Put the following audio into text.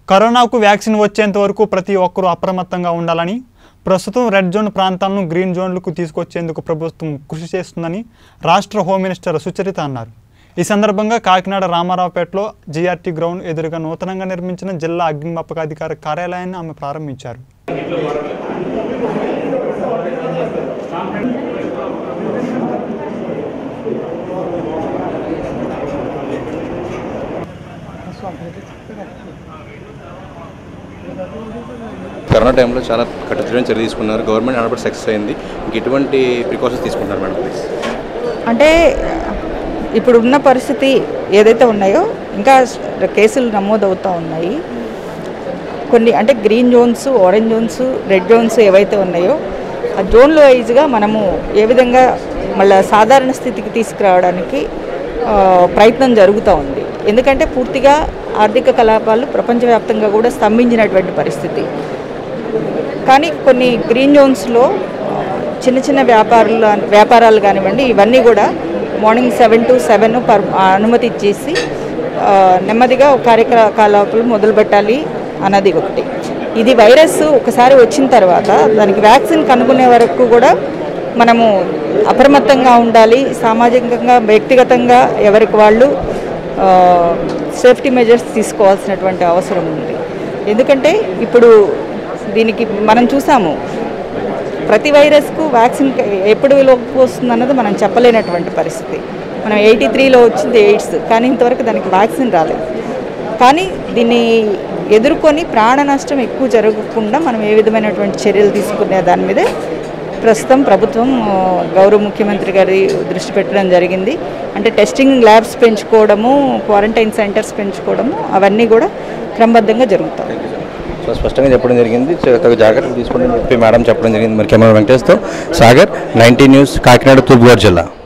కరోనాకు వ్యాక్సిన్ వచ్చేంత వరకు ప్రతి ఒక్కరూ అప్రమత్తంగా ఉండాలని ప్రస్తుతం రెడ్ జోన్ ప్రాంతాలను గ్రీన్ జోన్లకు తీసుకొచ్చేందుకు ప్రభుత్వం కృషి చేస్తుందని రాష్ట్ర హోమ్ మినిస్టర్ సుచరిత అన్నారు ఈ సందర్భంగా కాకినాడ రామారావుపేటలో జీఆర్టీ గ్రౌండ్ ఎదురుగా నూతనంగా నిర్మించిన జిల్లా అగ్నిమాపక అధికారి కార్యాలయాన్ని ఆమె ప్రారంభించారు కరోనా టైంలో చాలా కఠినమైన చర్య తీసుకున్నారు గవర్నమెంట్ హండ్రెడ్ సక్సెస్ అయింది ఇంక ఎటువంటి ప్రికాషన్స్ తీసుకుంటున్నారు మేడం ప్లీజ్ అంటే ఇప్పుడు ఉన్న పరిస్థితి ఏదైతే ఉన్నాయో ఇంకా కేసులు నమోదవుతూ ఉన్నాయి కొన్ని అంటే green zones orange zones red zones ఏవైతే ఉన్నాయో ఆ జోన్లు వైజ్గా మనము ఏ విధంగా మళ్ళీ సాధారణ స్థితికి తీసుకురావడానికి ఆ, ప్రయత్నం జరుగుతూ ఉంది ఎందుకంటే పూర్తిగా ఆర్థిక కలాపాలు ప్రపంచవ్యాప్తంగా కూడా స్తంభించినటువంటి పరిస్థితి కానీ కొన్ని గ్రీన్ జోన్స్లో చిన్న చిన్న వ్యాపారులు వ్యాపారాలు కానివ్వండి ఇవన్నీ కూడా మార్నింగ్ సెవెన్ టు సెవెన్ పర్ అనుమతి ఇచ్చేసి ఆ, నెమ్మదిగా కార్యకలాపాలు మొదలు పెట్టాలి అన్నది ఒకటి ఇది వైరస్ ఒకసారి వచ్చిన తర్వాత దానికి వ్యాక్సిన్ కనుక్కునే వరకు కూడా మనము అప్రమత్తంగా ఉండాలి సామాజికంగా వ్యక్తిగతంగా ఎవరికి వాళ్ళు ఆ, సేఫ్టీ మెజర్స్ తీసుకోవాల్సినటువంటి అవసరం ఉంది ఎందుకంటే ఇప్పుడు దీనికి మనం చూసాము ప్రతి వైరస్కు వ్యాక్సిన్ ఎప్పుడు లోపు వస్తుంది అన్నది మనం చెప్పలేనటువంటి పరిస్థితి మనం ఎయిటీ త్రీలో వచ్చింది ఎయిడ్స్ కానీ ఇంతవరకు దానికి వ్యాక్సిన్ రాలేదు కానీ దీన్ని ఎదుర్కొని ప్రాణ నష్టం ఎక్కువ జరగకుండా మనం ఏ విధమైనటువంటి చర్యలు తీసుకునే దాని మీదే ప్రస్తుతం ప్రభుత్వం ఆ, గౌరవ ముఖ్యమంత్రి గారి దృష్టి పెట్టడం జరిగింది అంటే టెస్టింగ్ ల్యాబ్స్ పెంచుకోవడము క్వారంటైన్ సెంటర్స్ పెంచుకోవడము అవన్నీ కూడా క్రమబద్ధంగా జరుగుతాయి సో స్పష్టంగా చెప్పడం జరిగింది చ- తగు జాగ్రత్తలు తీసుకోండి అని చెప్పి మేడం చెప్పడం జరిగింది మరి కెమెరా వెంకటేష్తో సాగర్ నైన్టీ న్యూస్ కాకినాడ తూర్పుగోదావరి జిల్లా